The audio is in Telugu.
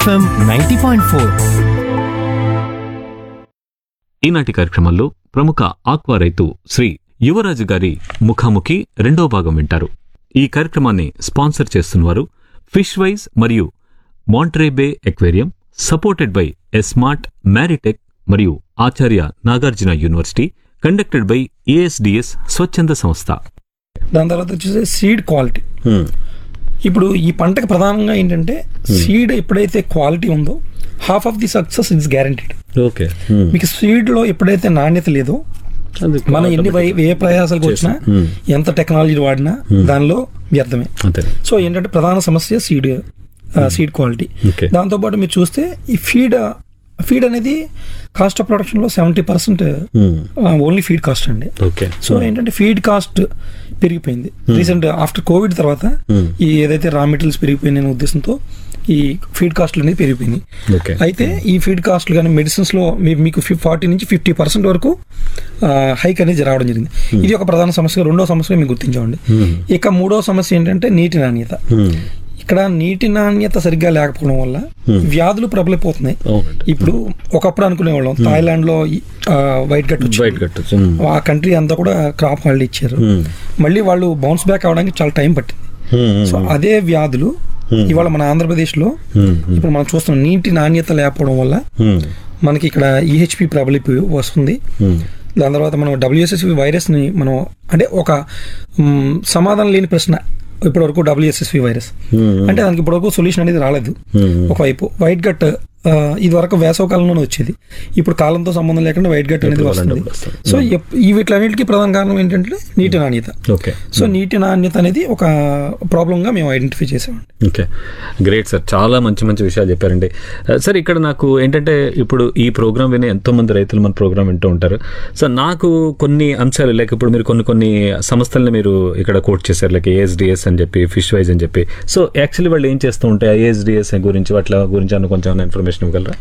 ఎఫ్ఎం నైంటీ పాయింట్ ఫోర్ ఈనాటి కార్యక్రమంలో ప్రముఖ ఆక్వా రైతు శ్రీ యువరాజు గారి ముఖాముఖి రెండో భాగం వింటారు ఈ కార్యక్రమాన్ని స్పాన్సర్ చేస్తున్నవారు ఫిష్ వైజ్ మరియు Monterey Bay aquarium supported by smart Maritech మరియు Acharya Nagarjuna university conducted by A S D S స్వచ్ఛంద సంస్థ దాని తర్వాత వచ్చేసి సీడ్ క్వాలిటీ ఇప్పుడు ఈ పంటకు ప్రధానంగా ఏంటంటే సీడ్ ఎప్పుడైతే క్వాలిటీ ఉందో half of the success is guaranteed okay మీకు సీడ్ లో ఎప్పుడైతే నాణ్యత లేదో మనం ఎన్ని వై- ఏ ప్రయాసాలకు వచ్చినా ఎంత టెక్నాలజీ వాడినా దానిలో వ్యర్థమే అంతే సో ఏంటంటే ప్రధాన సమస్య సీడ్ సీడ్ క్వాలిటీ Okay. దాంతోపాటు మీరు చూస్తే ఈ ఫీడ్ ఫీడ్ అనేది కాస్ట్ ఆఫ్ ప్రొడక్షన్ లో seventy percent only feed cost అండి ఓకే సో ఏంటంటే ఫీడ్ కాస్ట్ పెరిగిపోయింది రీసెంట్ ఆఫ్టర్ కోవిడ్ తర్వాత ఈ ఏదైతే రా మెటీరియల్స్ పెరిగిపోయిన ఉద్దేశంతో ఈ ఫీడ్ కాస్ట్లు అనేది పెరిగిపోయినాయి ఓకే అయితే ఈ ఫీడ్ కాస్ట్లు కానీ మెడిసిన్స్ లో మీ- మీకు ఫార్టీ నుంచి ఫిఫ్టీ పర్సెంట్ వరకు హైక్ అనేది రావడం జరిగింది ఇది ఒక ప్రధాన సమస్య రెండో సమస్య మేము గుర్తించామండి ఇక మూడో సమస్య ఏంటంటే నీటి నాణ్యత ఇక్కడ నీటి నాణ్యత సరిగ్గా లేకపోవడం వల్ల వ్యాధులు ప్రబలిపోతున్నాయి అవునండి. ఇప్పుడు ఒకప్పుడు అనుకునేవాళ్ళం థాయిలాండ్ లో వైట్ గట్ వచ్చింది. బయట కట్టచ్చు ఆ కంట్రీ అంతా కూడా క్రాప్ హాలిడే ఇచ్చారు మళ్ళీ వాళ్ళు బౌన్స్ బ్యాక్ అవడానికి చాలా టైం పట్టింది సో అదే వ్యాధులు ఇవాళ మన ఆంధ్రప్రదేశ్ లో ఇప్పుడు మనం చూస్తున్నాం నీటి నాణ్యత లేకపోవడం వల్ల మనకి ఇక్కడ ఈహెచ్పి ప్రబలిపోయి వస్తుంది దాని తర్వాత మనం డబ్ల్యూఎస్ఎస్వి వైరస్ ని మనం అంటే ఒక మ్, సమాధానం లేని ప్రశ్న ఇప్పటి వరకు డబ్ల్యూఎస్ఎస్వి వైరస్ అంటే దానికి ఇప్పటి వరకు సొల్యూషన్ అనేది రాలేదు ఒకవైపు వైట్ గట్ ఆ, ఇది వరకు వేసవ కాలంలోనే వచ్చేది ఇప్పుడు కాలంతో సంబంధం లేకుండా వైట్ గట్ అనేది వస్తుంది సో ఎప్- ఈ వీటిలన్నిటికీ ప్రధాన కారణం ఏంటంటే నీటి నాణ్యత ఓకే సో నీటి నాణ్యత అనేది ఒక ప్రాబ్లం గా మేము ఐడెంటిఫై చేసామండి ఓకే గ్రేట్ సార్ చాలా మంచి మంచి విషయాలు చెప్పారండి ఆ, సార్ ఇక్కడ నాకు ఏంటంటే ఇప్పుడు ఈ ప్రోగ్రామ్ వినే ఎంతో మంది రైతులు మన ప్రోగ్రామ్ వింటూ ఉంటారు సార్ నాకు కొన్ని అంశాలు లేక ఇప్పుడు మీరు కొన్ని కొన్ని సంస్థల్ని మీరు ఇక్కడ కోట్ చేశారు లైక్ ఏఎస్డిఎస్ అని చెప్పి ఫిష్ వైజ్ అని చెప్పి సో యాక్చువల్లీ వాళ్ళు ఏం చేస్తూ ఉంటాయి ఏఎస్డిఎస్ గురించి వాటి గురించి అన్న కొంచెం ఇన్ఫర్మేషన్ ఇవ్వగలరా